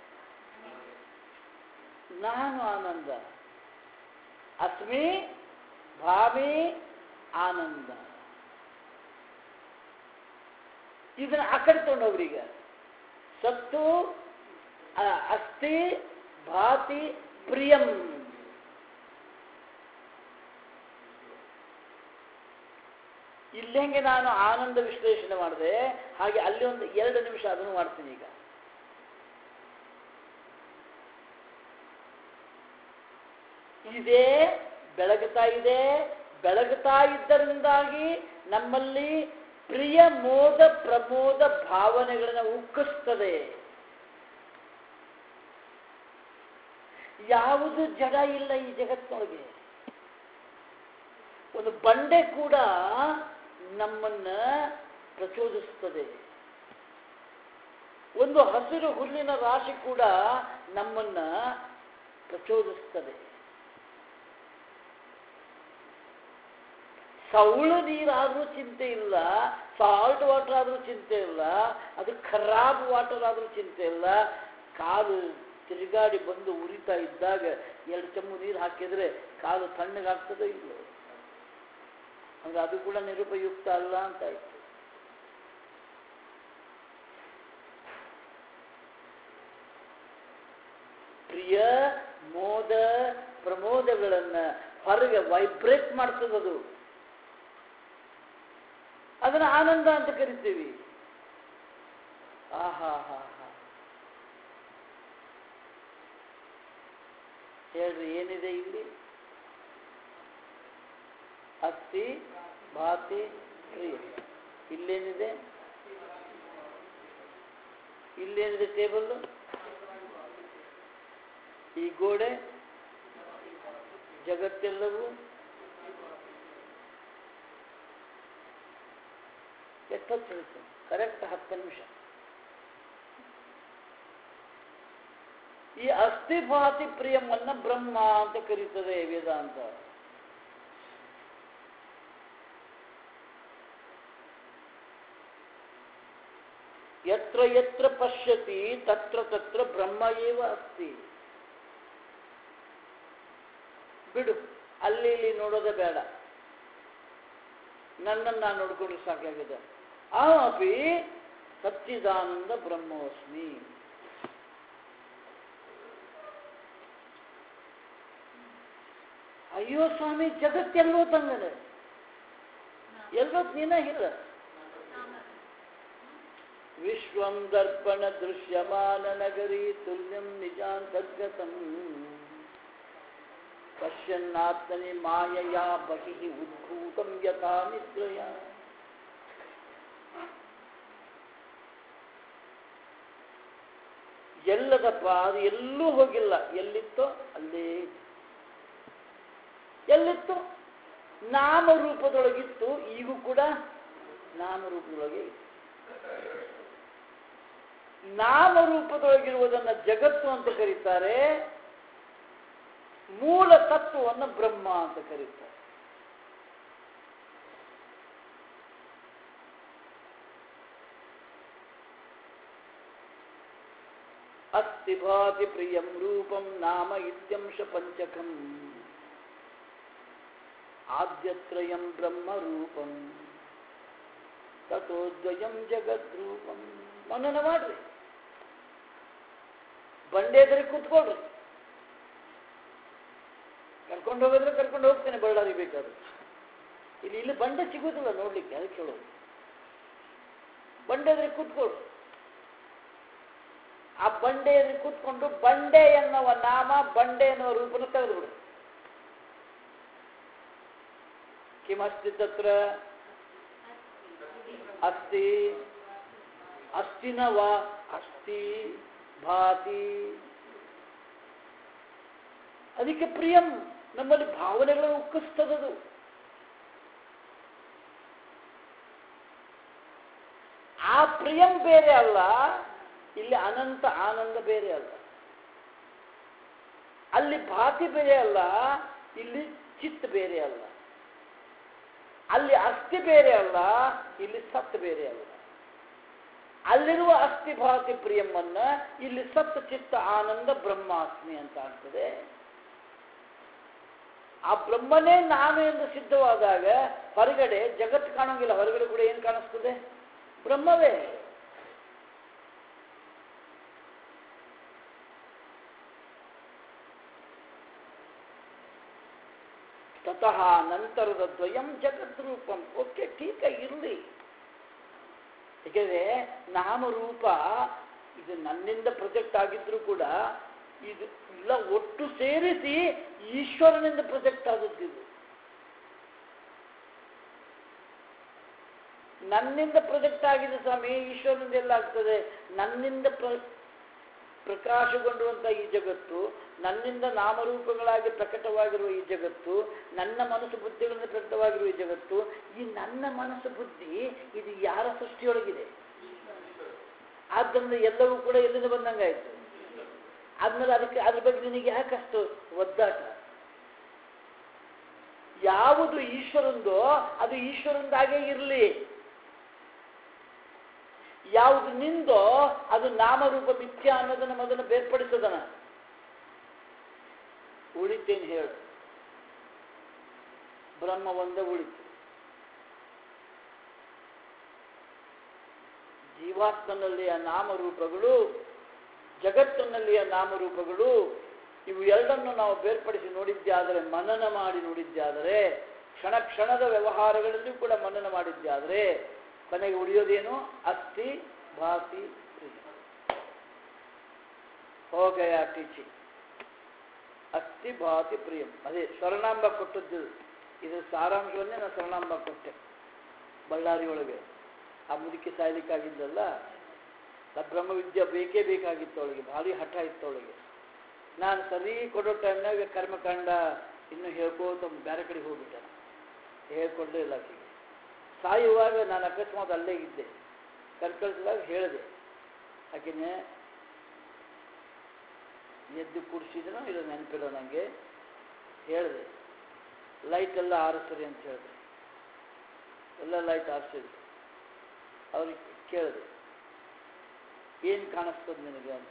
ನಾನು ಆನಂದ ಅಸ್ಮಿ ಭಾವಿ ಆನಂದ ಇದನ್ನ ಆ ಕಡೆ ತಗೊಂಡೋಗ್ರೀಗ ಸತ್ತು ಅ- ಅಸ್ತಿ ಭಾತಿ ಪ್ರಿಯಂ ಇಲ್ಲೆಂಗೆ ನಾನು ಆನಂದ ವಿಶ್ಲೇಷಣೆ ಮಾಡಿದೆ ಹಾಗೆ ಅಲ್ಲಿ ಒಂದು ಎರಡು ನಿಮಿಷ ಅದನ್ನು ಮಾಡ್ತೀನಿ ಈಗ ಇದೇ ಬೆಳಗುತ್ತಾ ಇದೆ ಬೆಳಗುತ್ತಾ ಇದ್ದರಿಂದಾಗಿ ನಮ್ಮಲ್ಲಿ ಪ್ರಿಯ ಮೋದ ಪ್ರಮೋದ ಭಾವನೆಗಳನ್ನು ಉಕ್ಕಿಸ್ತದೆ ಯಾವುದು ಜಡ ಇಲ್ಲ ಈ ಜಗತ್ತಿನೊಳಗೆ ಒಂದು ಬಂಡೆ ಕೂಡ ನಮ್ಮನ್ನ ಪ್ರಚೋದಿಸ್ತದೆ ಒಂದು ಹಸಿರು ಹುಲ್ಲಿನ ರಾಶಿ ಕೂಡ ನಮ್ಮನ್ನ ಪ್ರಚೋದಿಸ್ತದೆ ಸೌಳು ನೀರಾದರೂ ಚಿಂತೆ ಇಲ್ಲ ಸಾಲ್ಟ್ ವಾಟರ್ ಆದರೂ ಚಿಂತೆ ಇಲ್ಲ ಅದು ಖರಾಬ್ ವಾಟರ್ ಆದರೂ ಚಿಂತೆ ಇಲ್ಲ ಕಾಲು ತಿರುಗಾಡಿ ಬಂದು ಉರಿತಾ ಇದ್ದಾಗ ಎರಡು ಚಮ್ಮು ನೀರು ಹಾಕಿದ್ರೆ ಕಾಲು ತಣ್ಣಗಾಗ್ತದೋ ಇಲ್ಲೋ ಅಂದ್ರೆ ಅದು ಕೂಡ ನಿರುಪಯುಕ್ತ ಅಲ್ಲ ಅಂತ ಆಯ್ತು ಪ್ರಿಯ ಮೋದ ಪ್ರಮೋದಗಳನ್ನ ಹೊರಗೆ ವೈಬ್ರೇಟ್ ಮಾಡ್ತದದು ಅದನ್ನ ಆನಂದ ಅಂತ ಕರಿತೀವಿ ಆಹಾ ಹಾ ಹಾ ಹೇಳ್ರಿ ಏನಿದೆ ಇಲ್ಲಿ ಅಸ್ಥಿ ಭಾತಿ ಪ್ರಿಯ ಇಲ್ಲೇನಿದೆ ಇಲ್ಲೇನಿದೆ ಟೇಬಲ್ ಈ ಗೋಡೆ ಜಗತ್ತೆಲ್ಲವೂ ಎಷ್ಟೊತ್ತು ಹೇಳ್ತು ಕರೆಕ್ಟ್ ಹತ್ತು ನಿಮಿಷ ಈ ಅಸ್ಥಿಭಾತಿ ಪ್ರಿಯಮನ್ನ ಬ್ರಹ್ಮ ಅಂತ ಕರೀತದೆ ವೇದಾಂತ ಯತ್ರ ಯತ್ರ ಪಶ್ಯತಿ ತತ್ರ ತತ್ರ ಬ್ರಹ್ಮ ಏವ ಅಸ್ತಿ ಬಿಡು ಅಲ್ಲಿ ಇಲ್ಲಿ ನೋಡೋದೇ ಬೇಡ ನನ್ನನ್ನು ನಾನು ನೋಡ್ಕೊಂಡ್ರೆ ಸಾಕಾಗಿದೆ ಅಪಿ ಸಚ್ಚಿದಾನಂದ ಬ್ರಹ್ಮೋಸ್ಮಿ ಅಯ್ಯೋ ಸ್ವಾಮಿ ಜಗತ್ತೆಲ್ಲೋ ತಂಗದೆ ಎಲ್ಲೋ ನೀನ ಇಲ್ಲ ವಿಶ್ವಂ ದರ್ಪಣ ದೃಶ್ಯಮಾನ ನಗರಿ ತುಲ್ಯಂ ನಿಜಾಂತರ್ಗತಂ ಪಶ್ಯನ್ನಾತ್ಮನಿ ಮಾಯಯಾ ಬಹಿಃ ಉದ್ಭೂತಂ ಯಥಾ ನಿದ್ರಯ ಎಲ್ಲದಪ್ಪ ಅದು ಎಲ್ಲೂ ಹೋಗಿಲ್ಲ ಎಲ್ಲಿತ್ತೋ ಅಲ್ಲೇ ಇದೆ. ಎಲ್ಲಿತ್ತು ನಾಮರೂಪದೊಳಗಿತ್ತು ಈಗೂ ಕೂಡ ನಾಮರೂಪದೊಳಗೆ ಇದೆ ನಾಮರೂಪದೊಳಗಿರುವುದನ್ನು ಜಗತ್ತು ಅಂತ ಕರೀತಾರೆ ಮೂಲ ತತ್ವವನ್ನು ಬ್ರಹ್ಮ ಅಂತ ಕರೀತಾರೆ ಅಸ್ತಿ ಭಾತಿ ಪ್ರಿಯಂ ರೂಪಂ ನಾಮ ಇತ್ಯಂಶ ಪಂಚಕಂ ಆದ್ಯತ್ರಯಂ ಬ್ರಹ್ಮ ರೂಪಂ ತಥೋದ್ವಯಂ ಜಗದ್ರೂಪಂ ಮನನ ಮಾಡ್ರಿ ಬಂಡೆ ಎದುರಿ ಕೂತ್ಕೊಳ್ರಿ ಕರ್ಕೊಂಡು ಹೋಗಿದ್ರೆ ಕರ್ಕೊಂಡು ಹೋಗ್ತೇನೆ ಬಳ್ಳಾರಿ ಬೇಕಾದ್ರೆ ಇಲ್ಲಿ ಇಲ್ಲಿ ಬಂಡೆ ಸಿಗುದಿಲ್ಲ ನೋಡ್ಲಿಕ್ಕೆ ಅದಕ್ಕೆ ಹೇಳೋದು ಬಂಡೆ ಎದುರಿ ಕೂತ್ಕೊಳ್ರಿ ಆ ಬಂಡೆ ಎದುರು ಕೂತ್ಕೊಂಡು ಬಂಡೆ ಎನ್ನುವ ನಾಮ ಬಂಡೆ ಎನ್ನುವ ರೂಪನ ತೆಗೆದುಬಿಡು ಕಿಮಸ್ತಿ ತತ್ರ ಅಸ್ತಿ ಅಸ್ತಿನ ವಾ ಅಸ್ತಿ ಭಾತಿ ಅದಕ್ಕೆ ಪ್ರಿಯಂ ನಮ್ಮಲ್ಲಿ ಭಾವನೆಗಳನ್ನು ಉಕ್ಕಿಸ್ತದದು ಆ ಪ್ರಿಯಂ ಬೇರೆ ಅಲ್ಲ ಇಲ್ಲಿ ಅನಂತ ಆನಂದ ಬೇರೆ ಅಲ್ಲ ಅಲ್ಲಿ ಭಾತಿ ಬೇರೆ ಅಲ್ಲ ಇಲ್ಲಿ ಚಿತ್ ಬೇರೆ ಅಲ್ಲ ಅಲ್ಲಿ ಅಸ್ಥಿ ಬೇರೆ ಅಲ್ಲ ಇಲ್ಲಿ ಸತ್ ಬೇರೆ ಅಲ್ಲ ಅಲ್ಲಿರುವ ಅಸ್ಥಿ ಭಾತಿ ಪ್ರಿಯಮ್ಮನ್ನ ಇಲ್ಲಿ ಸತ್ ಚಿತ್ತ ಆನಂದ ಬ್ರಹ್ಮಾಸ್ಮಿ ಅಂತ ಆಗ್ತದೆ ಆ ಬ್ರಹ್ಮನೇ ನಾನು ಎಂದು ಸಿದ್ಧವಾದಾಗ ಹೊರಗಡೆ ಜಗತ್ತು ಕಾಣೋಂಗಿಲ್ಲ ಹೊರಗಡೆ ಕೂಡ ಏನು ಕಾಣಿಸ್ತದೆ ಬ್ರಹ್ಮವೇ ತತಃ ನಂತರದ ದ್ವಯಂ ಜಗದ್ರೂಪಂ ಓಕೆ ಟೀಕ ಇರಲಿ ಏಕೆಂದರೆ ನಾಮರೂಪ ಇದು ನನ್ನಿಂದ ಪ್ರೊಜೆಕ್ಟ್ ಆಗಿದ್ರು ಕೂಡ ಇದು ಇಲ್ಲ ಒಟ್ಟು ಸೇರಿಸಿ ಈಶ್ವರನಿಂದ ಪ್ರೊಜೆಕ್ಟ್ ಆದದ್ದು ಇದು ನನ್ನಿಂದ ಪ್ರೊಜೆಕ್ಟ್ ಆಗಿದೆ ಸ್ವಾಮಿ ಈಶ್ವರನಿಂದ ಎಲ್ಲ ಆಗ್ತದೆ ನನ್ನಿಂದ ಪ್ರ ಪ್ರಕಾಶಗೊಂಡಿರುವಂಥ ಈ ಜಗತ್ತು ನನ್ನಿಂದ ನಾಮರೂಪಗಳಾಗಿ ಪ್ರಕಟವಾಗಿರುವ ಈ ಜಗತ್ತು ನನ್ನ ಮನಸ್ಸು ಬುದ್ಧಿಗಳಿಂದ ಪ್ರಕಟವಾಗಿರುವ ಈ ಜಗತ್ತು ಈ ನನ್ನ ಮನಸ್ಸು ಬುದ್ಧಿ ಇದು ಯಾರ ಸೃಷ್ಟಿಯೊಳಗಿದೆ ಆದ್ದರಿಂದ ಎಲ್ಲವೂ ಕೂಡ ಎಲ್ಲಿಂದ ಬಂದಂಗಾಯ್ತು ಆದ್ಮೇಲೆ ಅದಕ್ಕೆ ಅದ್ರ ಬಗ್ಗೆ ನಿನಗೆ ಯಾಕಷ್ಟು ಒದ್ದಾಟ ಯಾವುದು ಈಶ್ವರಂದೋ ಅದು ಈಶ್ವರಂದಾಗೇ ಇರಲಿ ಯಾವುದು ನಿಂದೋ ಅದು ನಾಮರೂಪ ಮಿಥ್ಯ ಅನ್ನೋದನ್ನ ಮೊದಲು ಬೇರ್ಪಡಿಸದನ ಉಳಿತೇನೆ ಹೇಳು ಬ್ರಹ್ಮ ಒಂದೇ ಉಳಿತು ಜೀವಾತ್ಮನಲ್ಲಿಯ ನಾಮರೂಪಗಳು ಜಗತ್ತಿನಲ್ಲಿಯ ನಾಮರೂಪಗಳು ಇವು ಎರಡನ್ನು ನಾವು ಬೇರ್ಪಡಿಸಿ ನೋಡಿದ್ದೇ ಆದರೆ ಮನನ ಮಾಡಿ ನೋಡಿದ್ದೇ ಆದರೆ ಕ್ಷಣ ಕ್ಷಣದ ವ್ಯವಹಾರಗಳಲ್ಲಿ ಕೂಡ ಮನನ ಮಾಡಿದ್ದೇ ಆದರೆ ಕೊನೆಗೆ ಉಳಿಯೋದೇನು ಅಸ್ಥಿ ಭಾತಿ ಪ್ರಿಯ ಹೋಗಯ ಟೀಚಿಂಗ್ ಅಸ್ಥಿ ಭಾತಿ ಪ್ರಿಯಂ ಅದೇ ಸ್ವರ್ಣಾಂಬ ಕೊಟ್ಟದ್ದು ಇದರ ಸಾರಾಂಶವನ್ನೇ ನಾನು ಸ್ವರ್ಣಾಂಬ ಕೊಟ್ಟೆ ಬಳ್ಳಾರಿ ಒಳಗೆ ಆ ಮುದುಕಿ ಸಾಯ್ಲಿಕ್ಕಾಗಿದ್ದಲ್ಲ ಆ ಬ್ರಹ್ಮವಿದ್ಯೆ ಬೇಕೇ ಬೇಕಾಗಿತ್ತು ಅವಳಿಗೆ ಭಾರಿ ಹಠ ಇತ್ತು ಅವಳಿಗೆ ನಾನು ಸರಿ ಕೊಡೋ ಟೈಮ್ನಾಗ ಕರ್ಮಕಾಂಡ ಇನ್ನು ಹೇಳ್ಕೋತ ಬೇರೆ ಕಡೆಗೆ ಹೋಗ್ಬಿಟ್ಟೆ ಹೇಳ್ಕೊಡ್ಲೇ ಇಲ್ಲ ಆಕೆಗೆ ಸಾಯುವಾಗ ನಾನು ಅಕಸ್ಮಾತ್ ಅಲ್ಲೇ ಇದ್ದೆ ಕರ್ಕಳಿಸಿದಾಗ ಹೇಳಿದೆ ಆಕೆನೆ ಎದ್ದು ಕುಡಿಸಿದ್ರು ಇಲ್ಲ ನೆನಪಿಲ್ಲ ನನಗೆ ಹೇಳಿದೆ ಲೈಟ್ ಎಲ್ಲ ಆರಿಸ್ರಿ ಅಂತ ಹೇಳಿದೆ ಎಲ್ಲ ಲೈಟ್ ಆರಿಸಿದ್ರು ಅವ್ರಿಗೆ ಕೇಳಿದೆ ಏನು ಕಾಣಿಸ್ತದೆ ನಿನಗೆ ಅಂತ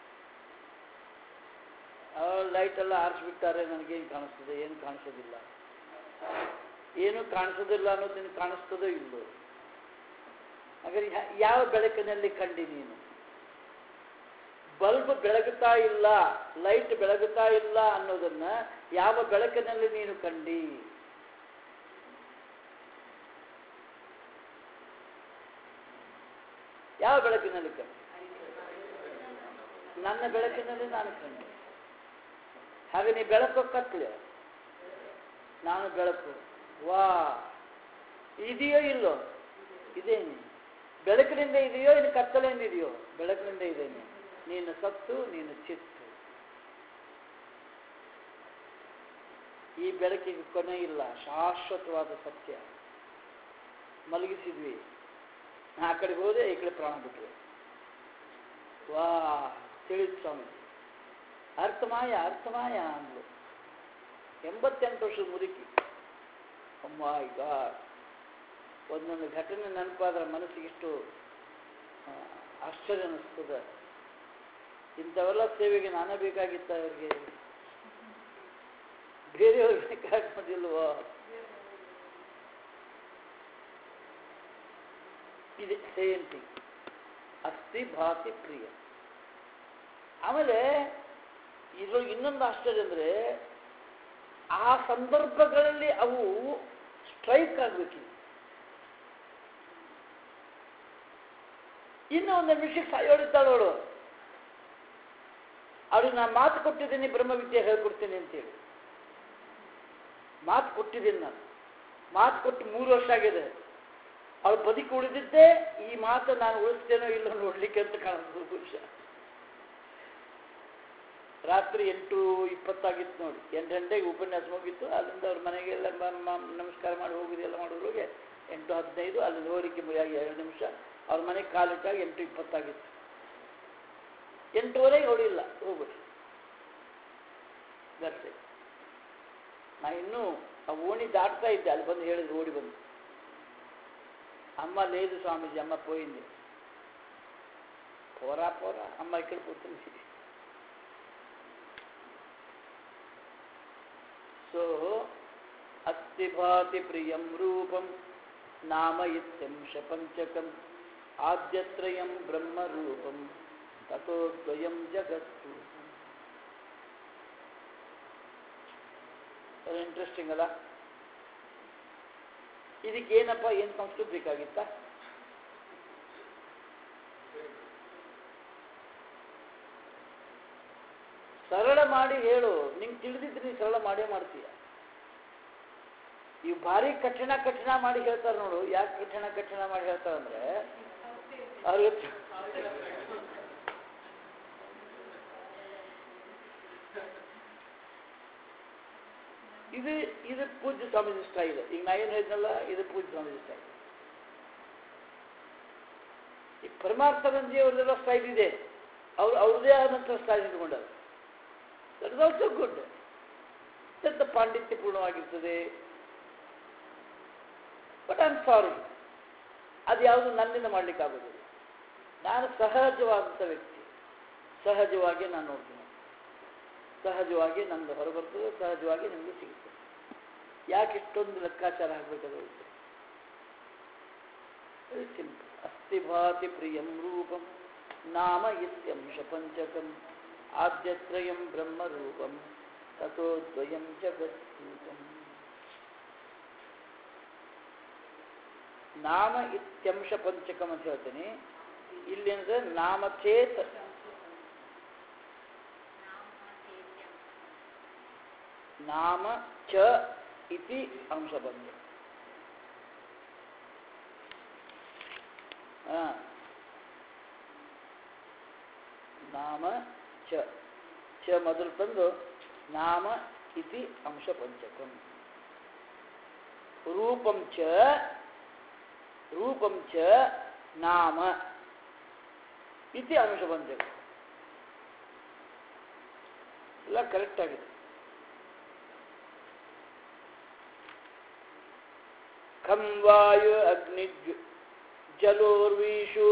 ಅವ್ರು ಲೈಟ್ ಎಲ್ಲ ಆರಿಸ್ಬಿಟ್ಟಾರೆ ನನಗೇನು ಕಾಣಿಸ್ತದೆ ಏನು ಕಾಣಿಸೋದಿಲ್ಲ ಏನು ಕಾಣಿಸೋದಿಲ್ಲ ಅನ್ನೋದು ನಿನಗೆ ಕಾಣಿಸ್ತದೋ ಇಲ್ಲೋ ಹಾಗಾದ್ರೆ ಯಾ- ಯಾವ ಬೆಳಕಿನಲ್ಲಿ ಕಂಡಿ ನೀನು ಬಲ್ಬ್ ಬೆಳಗುತ್ತಾ ಇಲ್ಲ ಲೈಟ್ ಬೆಳಗುತ್ತಾ ಇಲ್ಲ ಅನ್ನೋದನ್ನ ಯಾವ ಬೆಳಕಿನಲ್ಲಿ ನೀನು ಕಂಡಿ ಯಾವ ಬೆಳಕಿನಲ್ಲಿ ಕಂಡು ನನ್ನ ಬೆಳಕಿನಲ್ಲಿ ನಾನು ಕಂಡೆ ಹಾಗೆ ನೀ ಬೆಳಕು ಕತ್ಲೆ ನಾನು ಬೆಳಕು ವಾ ಇದೆಯೋ ಇಲ್ಲೋ ಇದೇನೆ ಬೆಳಕಿನಿಂದ ಇದೆಯೋ ಇನ್ನು ಕತ್ತಲೆಯಿಂದ ಇದೆಯೋ ಬೆಳಕಿನಿಂದ ಇದೇನೆ ನೀನು ಸತ್ತು ನೀನು ಚಿತ್ತು ಈ ಬೆಳಕಿಗೆ ಕೊನೆ ಇಲ್ಲ ಶಾಶ್ವತವಾದ ಸತ್ಯ ಮಲಗಿಸಿದ್ವಿ ಆ ಕಡೆಗೆ ಹೋದೆ ಈ ಕಡೆ ಪ್ರಾಣ ಬಿಟ್ವಿ ವಾ ತಿಳಿತು ಸ್ವಾಮಿ ಅರ್ಥಮಾಯ ಅರ್ಥಮಾಯ ಅಂದ್ರು ಎಂಬತ್ತೆಂಟು ವರ್ಷದ ಮುದುಕಿ ಅಮ್ಮಾಯ್ ಗಾಡ್ ಒಂದೊಂದು ಘಟನೆ ನೆನಪಾದ್ರೆ ಮನಸ್ಸಿಗಿಷ್ಟು ಆ, ಆಶ್ಚರ್ಯ ಅನ್ನಿಸ್ತದೆ ಇಂಥವೆಲ್ಲ ಸೇವೆಗೆ ನಾನೇ ಬೇಕಾಗಿತ್ತ ಅವ್ರಿಗೆ ಬೇರೆಯವ್ರು ಬೇಕಾಗ್ಬೋದಿಲ್ವೋ ಇದೆ ಸೇಮ್ ಥಿಂಗ್ ಅಸ್ಥಿ ಭಾತಿ ಪ್ರಿಯ ಆಮೇಲೆ ಇದ್ರೊಳಗೆ ಇನ್ನೊಂದು ಆಶ್ಚರ್ಯ ಅಂದರೆ ಆ ಸಂದರ್ಭಗಳಲ್ಲಿ ಅವು ಸ್ಟ್ರೈಕ್ ಆಗಬೇಕಿದೆ ಇನ್ನು ಒಂದು ನಿಮಿಷಕ್ಕೆ ಸಾಯೋಳಿದ್ದಾಳು ಅವಳು ಅವಳಿಗೆ ನಾನು ಮಾತು ಕೊಟ್ಟಿದ್ದೀನಿ ಬ್ರಹ್ಮವಿದ್ಯೆ ಹೇಳ್ಕೊಡ್ತೀನಿ ಅಂತೇಳಿ ಮಾತು ಕೊಟ್ಟಿದ್ದೀನಿ ನಾನು ಮಾತು ಕೊಟ್ಟು ಮೂರು ವರ್ಷ ಆಗಿದೆ ಅವಳು ಬದುಕಿ ಉಳಿದಿದ್ದೇ ಈ ಮಾತು ನಾನು ಉಳಿಸ್ತೇನೋ ಇಲ್ಲೋ ನೋಡ್ಲಿಕ್ಕೆ ಅಂತ ಕಾಣಿಸ್ತು ಬಹುಶಃ ರಾತ್ರಿ ಎಂಟು ಇಪ್ಪತ್ತಾಗಿತ್ತು ನೋಡಿ ಎಂಟು ಗಂಟೆಗೆ ಉಪನ್ಯಾಸ ಮುಗಿತ್ತು ಅಲ್ಲಿಂದ ಅವ್ರ ಮನೆಗೆಲ್ಲ ಮ- ಮ- ನಮಸ್ಕಾರ ಮಾಡಿ ಹೋಗುದು ಎಲ್ಲ ಮಾಡೋದ್ರೊಳಗೆ ಎಂಟು ಹದಿನೈದು ಅಲ್ಲಿಂದ ಹೋಲಿಕೆ ಮುಗಿಯಾಗಿ ಎರಡು ನಿಮಿಷ ಅವ್ರ ಮನೆಗೆ ಕಾಲಿಟ್ಟಾಗ ಎಂಟು ಇಪ್ಪತ್ತಾಗಿತ್ತು ಎಂಟೂವರೆಗೆ ಹೊಡಿಲ್ಲ ಹೋಗ್ಬಿಟ್ಟು ಬರ್ತೆ ನಾ ಇನ್ನೂ ಆ ಓಣಿ ದಾಟ್ತಾ ಇದ್ದೆ ಅಲ್ಲಿ ಬಂದು ಹೇಳಿದ್ರು ಓಡಿ ಬಂದು ಅಮ್ಮ ಲೇದು ಸ್ವಾಮೀಜಿ ಅಮ್ಮ పోయింది పోరా పోరా అమ్మ ఇక్కడ పోతుంది సో అస్తి భాతి ప్రియం రూపం నామ ఇత్యంశ పంచకం ఆద్యత్రయం బ్రహ్మరూపం తతోద్వయం జగత్తు ಇಂಟ್ರೆಸ್ಟಿಂಗ್ ಅಲ್ಲ ಇದಕ್ಕೇನಪ್ಪ ಏನು ಸಂಸ್ಕೃತ ಬೇಕಾಗಿತ್ತ ಸರಳ ಮಾಡಿ ಹೇಳು ನಿಂಗೆ ತಿಳಿದಿದ್ರೆ ನೀ ಸರಳ ಮಾಡೇ ಮಾಡ್ತೀಯ ಇವು ಭಾರಿ ಕಠಿಣ ಕಠಿಣ ಮಾಡಿ ಹೇಳ್ತಾರೆ ನೋಡು ಯಾಕೆ ಕಠಿಣ ಕಠಿಣ ಮಾಡಿ ಹೇಳ್ತಾರೆ ಅಂದ್ರೆ ಅವ್ರಿಗೆ ಇದು ಇದು ಪೂಜ್ಯ ಸ್ವಾಮೀಜಿ ಸ್ಟೈಲ್ ಈಗ ನಾ ಏನು ಹೇಳಿದ್ನಲ್ಲ ಇದು ಪೂಜ್ಯ ಸ್ವಾಮೀಜಿ ಸ್ಟೈಲ್ ಈ ಪರಮಾರ್ಥರಂಜಿ ಅವ್ರದ್ದೆಲ್ಲ ಸ್ಟೈಲ್ ಇದೆ ಅವ್ರು ಅವ್ರದ್ದೇ ಆದಂಥ ಸ್ಟೈಲ್ ಇಟ್ಕೊಂಡರು ದಟ್ ಇಸ್ ಆಲ್ಸೋ ಗುಡ್ ಅತ್ಯಂತ ಪಾಂಡಿತ್ಯಪೂರ್ಣವಾಗಿರ್ತದೆ ಬಟ್ ಐ ಆಮ್ ಸಾರಿ ಅದು ಯಾವುದು ನನ್ನಿಂದ ಮಾಡ್ಲಿಕ್ಕೆ ಆಗೋದಿಲ್ಲ ನಾನು ಸಹಜವಾದಂಥ ವ್ಯಕ್ತಿ ಸಹಜವಾಗಿ ನಾನು ನೋಡ್ತೀನಿ ಸಹಜವಾಗಿ ನಮ್ದು ಹೊರಬರ್ತದೆ ಸಹಜವಾಗಿ ನಿಮಗೆ ಸಿಗುತ್ತೆ ಯಾಕೆ ಇಷ್ಟೊಂದು ಲೆಕ್ಕಾಚಾರ ಹಾಕ್ಬೇಕದು ಸಿಂಪಲ್ ಅಸ್ತಿ ಭಾತಿ ಪ್ರಿಯಂ ರೂಪಂ ನಾಮ ಇತ್ಯಂಶ ಪಂಚಕಂ ಆದ್ಯತ್ರಯಂ ಬ್ರಹ್ಮರೂಪಂ ತಥೋ ದ್ವಯಂ ಜಗದ್ರೂಪಂ ನಾಮ ಇತ್ಯಂಶ ಪಂಚಕಂ ಅಂತ ಹೇಳ್ತೀನಿ ಇಲ್ಲಿ ಅಂದ್ರೆ ನಾಮಚೇತ ನಾಮ ಚ ಇತಿ ಅಂಶ ಬಂದು ಆ. ನಾಮ ಚ ಚ ಮೊದಲು ತಂದು ನಾಮ ಇತಿ ಅಂಶ ಪಂಚಕಂ ರೂಪಂ ಚ ರೂಪಂ ಚ ನಾಮ ಇತಿ ಅಂಶ ಪಂಚಕಂ ಎಲ್ಲ ಕರೆಕ್ಟ್ ಆಗಿದೆ ಖಂ ವಾಯು ಅಗ್ನಿ ಜಲೋರ್ವೀಷು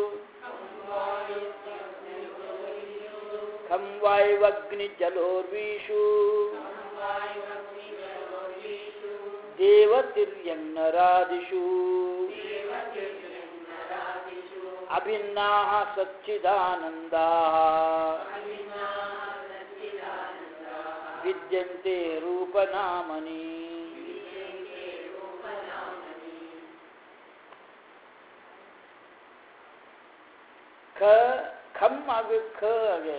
ಖಂ ವಾಯುವಗ್ನಿ ಜಲೋರ್ವೀಷು ದೇವತಿರ್ಯನ್ನರಾದಿಷು ಅಭಿನ್ನಾ ಸಚ್ಚಿದಾನಂದಾ ವಿದ್ಯಂತೆ ರೂಪನಾಮನಿ ಖ ಖಮ್ ಆಗ ಖ ಆಗಿದೆ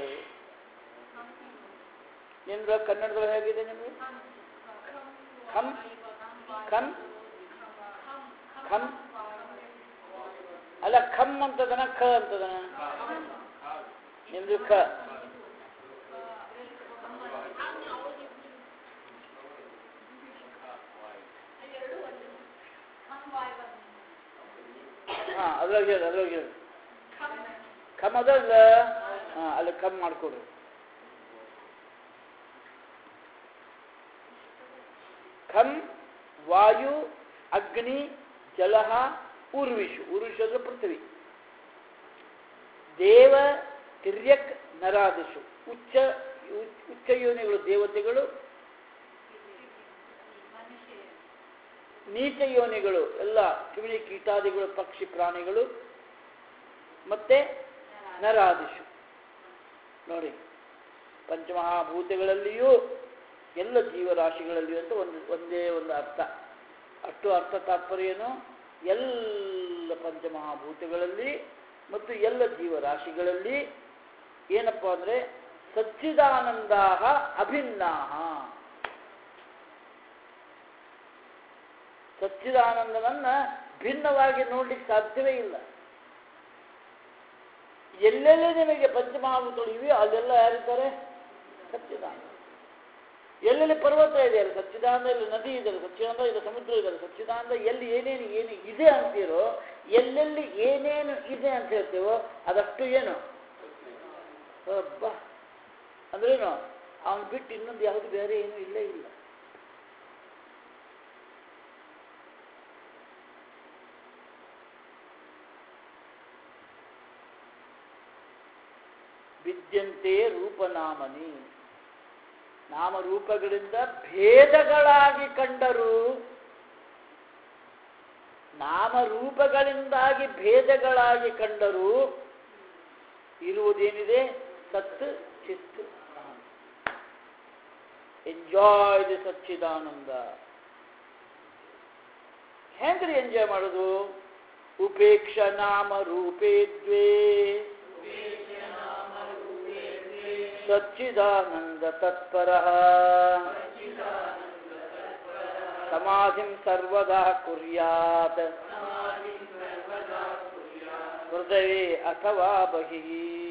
ನಿಮ್ದು ಕನ್ನಡದಲ್ಲಿ ಹೇಗಿದೆ ನಿಮಗೆ ಖಮ್ ಖಮ್ ಖಮ್ ಅಲ್ಲ ಖಮ್ ಅಂತದನ ಖ ಅಂತದನ ನಿಮ್ದು ಖ ಅದ್ರಾಗ ಹೇಳಿ ಅದ್ರಾಗ ಹೇಳಿ ಕಮ್ ಅದ ಇಲ್ಲ ಹಾಂ ಅಲ್ಲಿ ಕಮ್ ಮಾಡಿಕೊಡ್ರಿ ಖಂ ವಾಯು ಅಗ್ನಿ ಜಲ ಊರ್ವಿಷು ಊರ್ವಿಷು ಅಂದ್ರೆ ಪೃಥ್ವಿ ದೇವ ತಿರ್ಯಕ್ ನರಾದಿಷು ಉಚ್ಚ ಉಚ್ಚ ಯೋನಿಗಳು ದೇವತೆಗಳು ನೀಚ ಯೋನಿಗಳು ಎಲ್ಲ ಕ್ರಿಮಿ ಕೀಟಾದಿಗಳು ಪಕ್ಷಿ ಪ್ರಾಣಿಗಳು ಮತ್ತೆ ನರಾದಿಷು ನೋಡಿ ಪಂಚಮಹಾಭೂತಗಳಲ್ಲಿಯೂ ಎಲ್ಲ ಜೀವರಾಶಿಗಳಲ್ಲಿಯೂ ಅಂತ ಒಂದು ಒಂದೇ ಒಂದು ಅರ್ಥ ಅಷ್ಟು ಅರ್ಥ ತಾತ್ಪರ್ಯ ಏನು ಎಲ್ಲ ಪಂಚಮಹಾಭೂತಗಳಲ್ಲಿ ಮತ್ತು ಎಲ್ಲ ಜೀವರಾಶಿಗಳಲ್ಲಿ ಏನಪ್ಪ ಅಂದರೆ ಸಚ್ಚಿದಾನಂದಾ ಅಭಿನ್ನಾ ಸಚ್ಚಿದಾನಂದವನ್ನ ಭಿನ್ನವಾಗಿ ನೋಡ್ಲಿಕ್ಕೆ ಸಾಧ್ಯವೇ ಇಲ್ಲ ಎಲ್ಲೆಲ್ಲಿ ನಿಮಗೆ ಪಂಚಮಹಾಭೂತಗಳು ಇವೆ ಅಲ್ಲೆಲ್ಲ ಯಾರಿದ್ದಾರೆ ಸಚ್ಚಿದಾನಂದ ಎಲ್ಲೆಲ್ಲಿ ಪರ್ವತ ಇದೆ ಅಲ್ಲಿ ಸಚ್ಚಿದಾನಂದ ಇಲ್ಲಿ ನದಿ ಇದೆ ಅಲ್ಲಿ ಸಚ್ಚಿದಾನಂದ ಇಲ್ಲಿ ಸಮುದ್ರ ಇದೆ ಅಲ್ಲಿ ಸಚ್ಚಿದಾನಂದ ಎಲ್ಲಿ ಏನೇನು ಏನು ಇದೆ ಅಂತೀರೋ ಎಲ್ಲೆಲ್ಲಿ ಏನೇನು ಇದೆ ಅಂತ ಹೇಳ್ತೇವೋ ಅದಷ್ಟು ಏನು ಅಬ್ಬಾ ಅಂದ್ರೇನು ಅವನು ಬಿಟ್ಟು ಇನ್ನೊಂದು ಯಾವುದು ಬೇರೆ ಏನೂ ಇಲ್ಲೇ ಇಲ್ಲ ವಿದ್ಯಂತೆ ರೂಪನಾಮನಿ ನಾಮರೂಪಗಳಿಂದ ಭೇದಗಳಾಗಿ ಕಂಡರು ನಾಮರೂಪಗಳಿಂದಾಗಿ ಭೇದಗಳಾಗಿ ಕಂಡರು ಇರುವುದೇನಿದೆ ಸತ್ ಚಿತ್ ಎಂಜಾಯ್ ದಿ ಸಚ್ಚಿದಾನಂದ ಹೆಂಗ್ರಿ ಎಂಜಾಯ್ ಮಾಡೋದು ಉಪೇಕ್ಷ ನಾಮ ರೂಪೇ ದ್ವೇ ಸಚ್ಚಿದಾನಂದ ತತ್ಪರ ಸಮಾಧಿಂ ಸರ್ವದಾ ಕುರ್ಯಾತ್ ಹೃದಯೇ ಅಥವಾ ಬಹಿಃ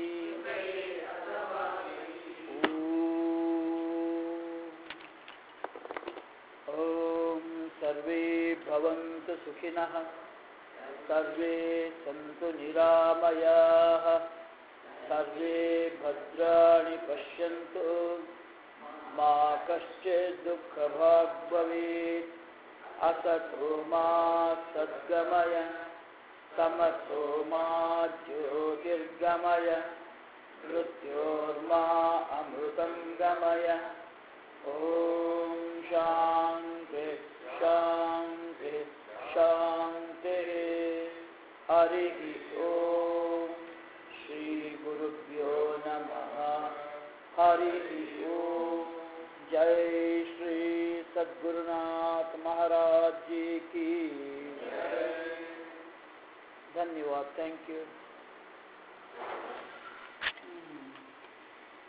ಓಂ ಸರ್ವೇ ಭವಂತು ಸುಖಿನಃ ಸರ್ವೇ ಸಂತು ನಿರಾಮಯಾಃ सर्वे भद्राणि पश्यन्तु मा कश्चित् दुःखभाग् भवेत् असतो मा सद्गमय तमसो मा ज्योतिर्गमय मृत्योर्मा अमृतं गमय ॐ शान्ति शान्ति शान्तिः हरिः ॐ श्रीगुरुभ्यो नमः हरिः ॐ जय श्री सद्गुरुनाथ महाराज जी की धन्यवाद थैंक यू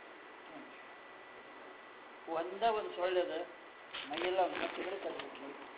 ಒಂದ ಒಂದು ಸೊಳ್ಳೆದ ಮೈಯೆಲ್ಲ ಒಂದು ಕಡೆ ಕಲ್ಬಿಟ್ಲಿ